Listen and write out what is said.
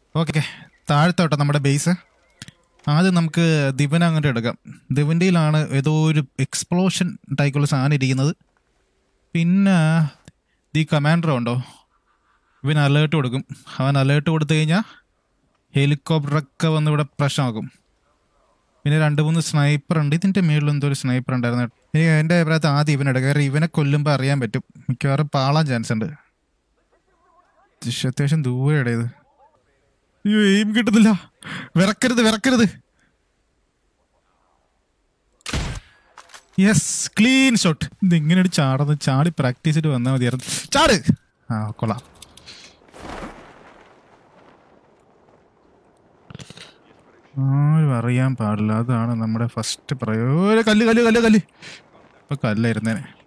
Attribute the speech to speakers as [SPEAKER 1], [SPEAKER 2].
[SPEAKER 1] okay താഴത്തോട്ടെ നമ്മുടെ base ആദ്യം നമുക്ക് ദിവനെ അങ്ങോട്ട് എടുക്കാം ദിവൻ്റെയിലാണ് ഏതോ ഒരു എക്സ്പ്ലോഷൻ ടൈപ്പുള്ള സാധനം ഇരിക്കുന്നത് പിന്നെ ഈ കമാൻഡർ ഉണ്ടോ ഇവൻ അലേർട്ട് കൊടുക്കും അവൻ അലേർട്ട് കൊടുത്തു കഴിഞ്ഞാൽ ഹെലികോപ്റ്ററൊക്കെ വന്ന് ഇവിടെ പ്രശ്നമാക്കും പിന്നെ രണ്ട് മൂന്ന് സ്നൈപ്പർ ഉണ്ട് ഇതിൻ്റെ മേളിൽ എന്തോ ഒരു സ്നൈപ്പർ ഉണ്ടായിരുന്നു ഇനി എൻ്റെ അഭിപ്രായത്തിൽ ആദ്യം ഇവനെടുക്കുക കാരണം ഇവനെ കൊല്ലുമ്പോൾ അറിയാൻ പറ്റും മിക്കവാറും പാളാൻ ചാൻസ് ഉണ്ട് ഇശ്ശ്, അത്യാവശ്യം ദൂരെയുടെ ഇത് അയ്യോ എയിം കിട്ടുന്നില്ല വിറക്കരുത് വിറക്കരുത് യെസ് ക്ലീൻ ഷോട്ട് ഇത് ഇങ്ങനെ ഒരു ചാടുന്നത് ചാടി പ്രാക്ടീസ് ചെയ്ത് വന്നാൽ മതിയായിരുന്നു ചാട് ആ കൊള്ളാം ആരും അറിയാൻ പാടില്ല അതാണ് നമ്മുടെ ഫസ്റ്റ് പ്രയോ ഒരു കല്ല് കല്ല് കല്ല് കല്ല് ഇപ്പൊ കല്ലായിരുന്നേനെ